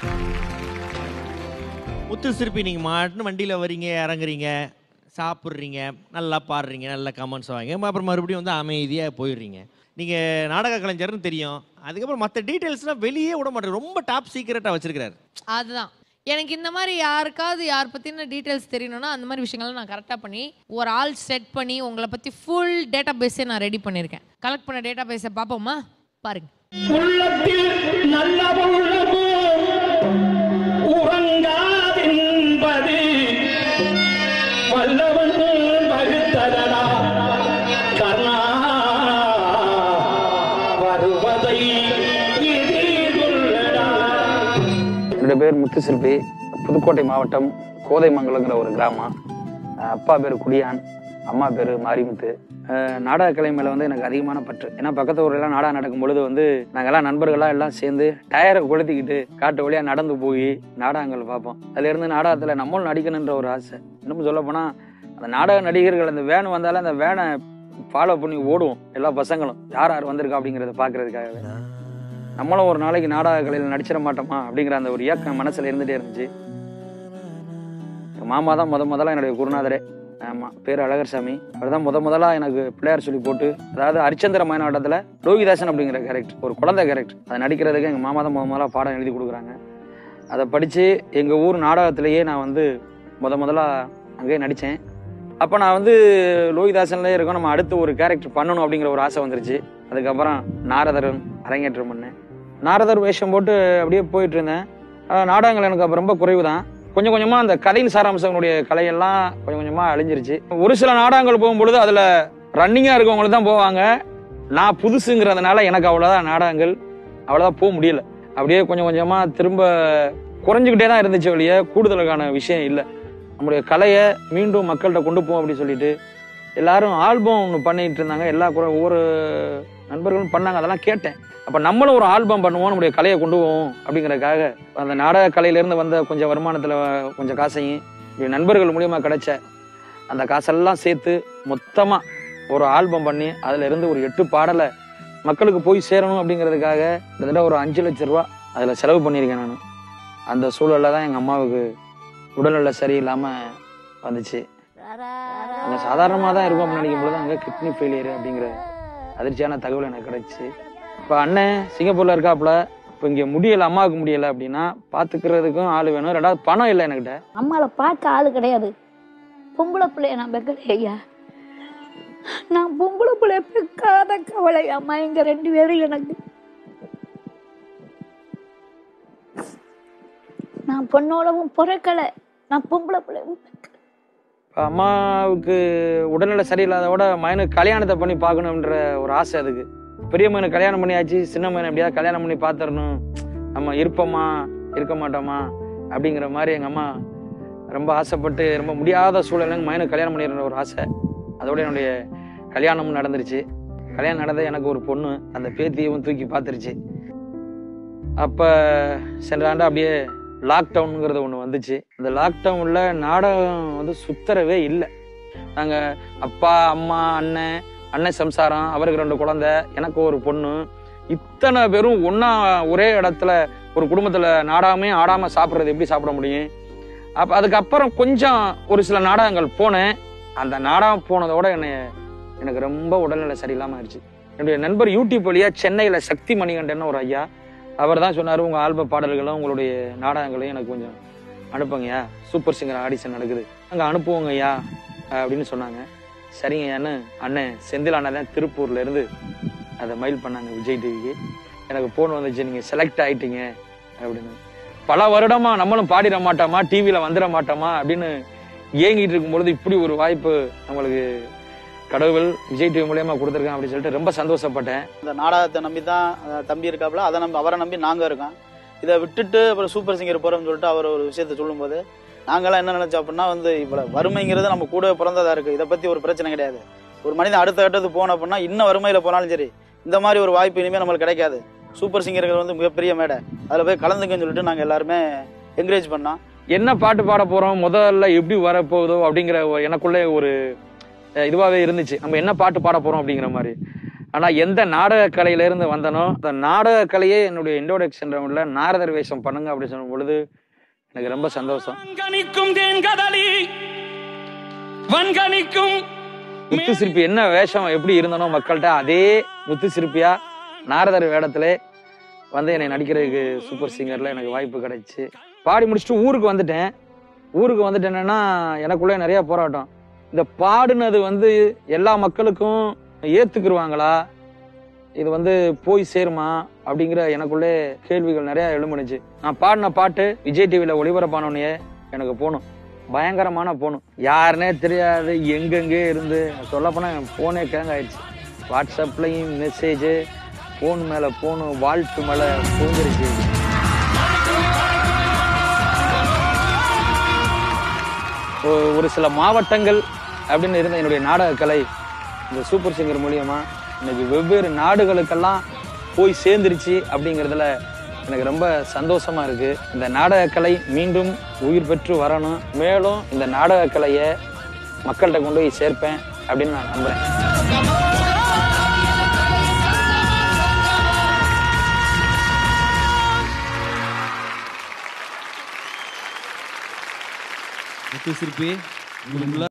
முத்து சிற்பி நீங்கள் மாட்டுன்னு வண்டியில் வரீங்க இறங்குறீங்க சாப்பிட்றீங்க நல்லா பாடுறீங்க நல்ல கமெண்ட்ஸ் வாங்க அப்புறம் மறுபடியும் வந்து அமைதியாக போயிடுறீங்க நீங்கள் நாடக கலைஞர்னு தெரியும் அதுக்கப்புறம் மற்ற டீட்டெயில்ஸ்லாம் வெளியே விட மாட்டேங்க ரொம்ப டாப் சீக்கிரட்டாக வச்சிருக்கிறாரு அதுதான் எனக்கு இந்த மாதிரி யாருக்காவது யார் பற்றின டீட்டெயில்ஸ் தெரியணும்னா அந்த மாதிரி விஷயங்கள்லாம் நான் கரெக்டாக பண்ணி ஒரு ஆள் செட் பண்ணி உங்களை பற்றி ஃபுல் டேட்டா பேஸே நான் ரெடி பண்ணியிருக்கேன் கலெக்ட் பண்ண டேட்டா பேஸை பார்ப்போமா பாருங்க உள்ளத்தில் நல்ல உள்ளமோ உறங்காதென்பது வல்லவன் வகுத்ததடா கர்ணா வருவதை எதிர்கொள்ளடா என்னுடைய பேர் முத்துசிற்பி புதுக்கோட்டை மாவட்டம் கோதைமங்கலங்கிற ஒரு கிராமம் அஹ் அப்பா பேர் குடியான் அம்மா பேர் மாரிமுத்து அஹ் நாடக கலை மேலே வந்து எனக்கு அதிகமான பற்று ஏன்னா பக்கத்து ஊர்லாம் நாடகம் நடக்கும் பொழுது வந்து நாங்கெல்லாம் நண்பர்களாக எல்லாம் சேர்ந்து டயரை கொளுத்திக்கிட்டு காட்டு வழியாக நடந்து போய் நாடகங்கள் பார்ப்போம் அதுலேருந்து நாடகத்தில் நம்மளும் நடிக்கணுன்ற ஒரு ஆசை இன்னும் சொல்ல போனால் அந்த நாடக நடிகர்கள் அந்த வேன் வந்தாலே அந்த வேனை ஃபாலோ பண்ணி ஓடுவோம் எல்லா பசங்களும் யார் யார் வந்திருக்கா அப்படிங்கிறத பார்க்கறதுக்காகவே நம்மளும் ஒரு நாளைக்கு நாடக கலையில் நடிச்சிட மாட்டோமா அப்படிங்கிற அந்த ஒரு இயக்கம் மனசுல இருந்துட்டே இருந்துச்சு எங்க மாமா தான் முத முதல்ல என்னுடைய குருநாதரே ஆமா பேர் அழகர் சாமி அவர் தான் முத முதலா எனக்கு பிள்ளையார் சொல்லி போட்டு அதாவது ஹரிச்சந்திர மாநாட்டத்தில் லோகிதாசன் அப்படிங்கிற கேரக்டர் ஒரு குழந்தை கேரக்டர் அதை நடிக்கிறதுக்கு எங்கள் மாமா தான் முத முதலா பாடம் எழுதி கொடுக்குறாங்க அதை படித்து எங்கள் ஊர் நாடகத்திலேயே நான் வந்து முத முதலா அங்கேயே நடித்தேன் அப்போ நான் வந்து லோகிதாசன்லேயே இருக்கோம் நம்ம அடுத்து ஒரு கேரக்டர் பண்ணணும் அப்படிங்கிற ஒரு ஆசை வந்துருச்சு அதுக்கப்புறம் நாரதரும் அரங்கேற்றம் பண்ணேன் நாரதர் வேஷம் போட்டு அப்படியே போயிட்டு இருந்தேன் ஆஹ் நாடகங்கள் எனக்கு அப்போ ரொம்ப குறைவு தான் கொஞ்சம் கொஞ்சமா அந்த கதையின் சாராம்சங்களுடைய கலையெல்லாம் கொஞ்சம் கொஞ்சமா அழிஞ்சிருச்சு ஒரு சில நாடகங்கள் போகும்பொழுது அதுல ரன்னிங்கா இருக்கவங்களுக்கு தான் போவாங்க நான் புதுசுங்கிறதுனால எனக்கு அவ்வளவுதான் நாடகங்கள் அவ்வளவுதான் போக முடியல அப்படியே கொஞ்சம் கொஞ்சமா திரும்ப குறைஞ்சுக்கிட்டே தான் இருந்துச்சு வழிய கூடுதலுக்கான விஷயம் இல்லை நம்முடைய கலையை மீண்டும் மக்கள்கிட்ட கொண்டு போவோம் அப்படின்னு சொல்லிட்டு எல்லாரும் ஆல்பம் ஒன்று பண்ணிட்டு இருந்தாங்க எல்லா குறை ஒவ்வொரு நண்பர்களும் பண்ணாங்க அதெல்லாம் கேட்டேன் அப்போ நம்மளும் ஒரு ஆல்பம் பண்ணுவோம் நம்முடைய கலையை கொண்டு போவோம் அப்படிங்கறதுக்காக அந்த நாடக கலையிலேருந்து வந்த கொஞ்சம் வருமானத்தில் கொஞ்சம் காசையும் இப்படி நண்பர்கள் மூலியமா கிடைச்ச அந்த காசெல்லாம் சேர்த்து மொத்தமாக ஒரு ஆல்பம் பண்ணி அதுல இருந்து ஒரு எட்டு பாடலை மக்களுக்கு போய் சேரணும் அப்படிங்கிறதுக்காக கிட்டத்தட்ட ஒரு அஞ்சு லட்ச ரூபா அதில் செலவு பண்ணியிருக்கேன் நான் அந்த சூழலில் தான் எங்கள் அம்மாவுக்கு உடல்நல சரியில்லாமல் வந்துச்சு அங்கே சாதாரணமாக தான் இருக்கும் அப்படின்னு நினைக்கும் பொழுது அங்கே கிட்னி ஃபெயிலியர் அப்படிங்கிற அதிர்ச்சியான தகவல் எனக்கு கிடைச்சு இப்போ அண்ணன் சிங்கப்பூரில் இருக்காப்புல இப்போ இங்கே முடியலை அம்மாவுக்கு முடியலை அப்படின்னா பார்த்துக்கிறதுக்கும் ஆள் வேணும் ரெண்டாவது பணம் இல்லை என்கிட்ட அம்மாவை பார்க்க ஆள் கிடையாது பொம்பளை பிள்ளைய நான் பெக்கலை ஐயா நான் பொம்பளை பிள்ளைய பெக்காத கவலை அம்மா இங்க ரெண்டு பேரும் எனக்கு நான் பொண்ணோடவும் பிறக்கலை நான் பொம்பளை பிள்ளையும் இப்போ அம்மாவுக்கு உடல்நிலை சரியில்லாதோட மகனுக்கு கல்யாணத்தை பண்ணி பார்க்கணுன்ற ஒரு ஆசை அதுக்கு பெரிய மகனுக்கு கல்யாணம் பண்ணியாச்சு சின்ன மகனை எப்படியாவது கல்யாணம் பண்ணி பார்த்துடணும் நம்ம இருப்போமா இருக்க மாட்டோமா அப்படிங்கிற மாதிரி எங்கள் அம்மா ரொம்ப ஆசைப்பட்டு ரொம்ப முடியாத சூழல்ல எங்கள் மகனுக்கு கல்யாணம் பண்ணிடுற ஒரு ஆசை அதோட என்னுடைய கல்யாணமும் நடந்துருச்சு கல்யாணம் நடந்த எனக்கு ஒரு பொண்ணு அந்த பேத்தியவும் தூக்கி பார்த்துருச்சு அப்போ சென்ற ஆண்டு அப்படியே லாக்டவுனுங்கிறது ஒன்று வந்துச்சு அந்த லாக்டவுனில் நாடகம் வந்து சுத்தரவே இல்லை நாங்கள் அப்பா அம்மா அண்ணன் அண்ணன் சம்சாரம் அவருக்கு ரெண்டு குழந்தை எனக்கு ஒரு பொண்ணு இத்தனை பேரும் ஒன்றா ஒரே இடத்துல ஒரு குடும்பத்தில் நாடகமே ஆடாமல் சாப்பிட்றது எப்படி சாப்பிட முடியும் அப்போ அதுக்கப்புறம் கொஞ்சம் ஒரு சில நாடகங்கள் போனேன் அந்த நாடகம் போனதோட என்னை எனக்கு ரொம்ப உடல்நிலை சரியில்லாமல் ஆயிடுச்சு என்னுடைய நண்பர் யூடியூப் வழியாக சென்னையில் சக்தி மணிகண்டன் ஒரு ஐயா அவர் தான் சொன்னார் உங்கள் ஆல்ப பாடல்களும் உங்களுடைய நாடகங்களையும் எனக்கு கொஞ்சம் அனுப்புங்கய்யா சூப்பர் சிங்கர் ஆடிஷன் நடக்குது அங்கே அனுப்புவோங்க ஐயா அப்படின்னு சொன்னாங்க சரிங்க ஐயான்னு அண்ணன் செந்தில் அண்ணன் தான் திருப்பூர்ல இருந்து அதை மெயில் பண்ணாங்க விஜய் டிவிக்கு எனக்கு ஃபோன் வந்துச்சு நீங்கள் செலக்ட் ஆயிட்டீங்க அப்படின்னு பல வருடமா நம்மளும் பாடிட மாட்டோமா டிவியில் வந்துட மாட்டோமா அப்படின்னு ஏங்கிட்டு இருக்கும்பொழுது இப்படி ஒரு வாய்ப்பு நம்மளுக்கு கடவுள் விஜய் டிவி மூலியமா கொடுத்துருக்கேன் அப்படின்னு சொல்லிட்டு ரொம்ப சந்தோஷப்பட்டேன் இந்த நாடகத்தை நம்பி தான் அஹ், தம்பி இருக்காப்புல அதை நம்பி அவரை நம்பி நாங்கள் இருக்கோம் இதை விட்டுட்டு அப்புறம் சூப்பர் சிங்கர் போகிறோம்னு சொல்லிட்டு அவர் ஒரு விஷயத்த சொல்லும்போது நாங்களாம் என்ன நினைச்சோம் அப்படின்னா வந்து இவ்வளோ வறுமைங்கிறது நம்ம கூட பிறந்ததா இருக்கு இதை பற்றி ஒரு பிரச்சனை கிடையாது ஒரு மனிதன் அடுத்த கட்டத்துக்கு போன அப்படின்னா இன்னும் வறுமையில் போனாலும் சரி இந்த மாதிரி ஒரு வாய்ப்பு இனிமேல் நம்மளுக்கு கிடைக்காது சூப்பர் சிங்கர்கள் வந்து மிகப்பெரிய மேடை அதில் போய் கலந்துக்கன்னு சொல்லிட்டு நாங்கள் எல்லாருமே என்கரேஜ் பண்ணோம் என்ன பாட்டு பாட போறோம் முதல்ல எப்படி வரப்போகுதோ அப்படிங்கிற ஒரு- எனக்குள்ளே ஒரு அஹ், இதுவாவே இருந்துச்சு நம்ம என்ன பாட்டு பாட போறோம் அப்படிங்கிற மாதிரி ஆனால் எந்த நாடக கலையிலேருந்து வந்தனோ அந்த நாடக கலையே என்னுடைய இன்ட்ரோடக்ஷன் ரவுண்டில் நாரதர் வேஷம் பண்ணுங்க அப்படி சொல்லும் பொழுது எனக்கு ரொம்ப சந்தோஷம் வன்கணிக்கும் தேன்கதலி வன்கணிக்கும் முத்து சிற்பி என்ன வேஷம் எப்படி இருந்தனோ மக்கள்கிட்ட அதே முத்து சிற்பியா நாரதர் வேடத்திலே வந்து என்னை நடிக்கிறதுக்கு சூப்பர் சிங்கர்ல எனக்கு வாய்ப்பு கிடைச்சு பாடி முடிச்சுட்டு ஊருக்கு வந்துட்டேன் ஊருக்கு வந்துட்டேன்னா எனக்குள்ளே நிறைய போராட்டம் இந்த பாடுனது வந்து எல்லா மக்களுக்கும் ஏத்துக்குருவாங்களா இது வந்து போய் சேருமா அப்படிங்கிற எனக்குள்ளே கேள்விகள் நிறைய எழும்புனுச்சு நான் பாடின பாட்டு விஜய் டிவியில் ஒளிபரப்பானோடனே எனக்கு போகணும் பயங்கரமான போகணும் யாருனே தெரியாது எங்கெங்கே இருந்து சொல்லப்போனால் என் ஃபோனே கேங் ஆயிடுச்சு வாட்ஸ்அப்லையும் மெசேஜு ஃபோன் மேலே ஃபோனு வாழ்த்து மேலே பூந்துருச்சு ஒ- ஒரு சில மாவட்டங்கள் அப்படின்னு இருந்த என்னுடைய நாடக கலை இந்த சூப்பர் சிங்கர் மூலியமா இன்னைக்கு வெவ்வேறு நாடுகளுக்கெல்லாம் போய் சேர்ந்துருச்சு அப்படிங்கிறதுல எனக்கு ரொம்ப சந்தோஷமா இருக்கு இந்த நாடக கலை மீண்டும் உயிர் பெற்று வரணும் மேலும் இந்த நாடக கலையை மக்கள்கிட்ட கொண்டு போய் சேர்ப்பேன் அப்படின்னு நான் நம்புறேன் முத்து சிற்பி உங்களுக்குள்ள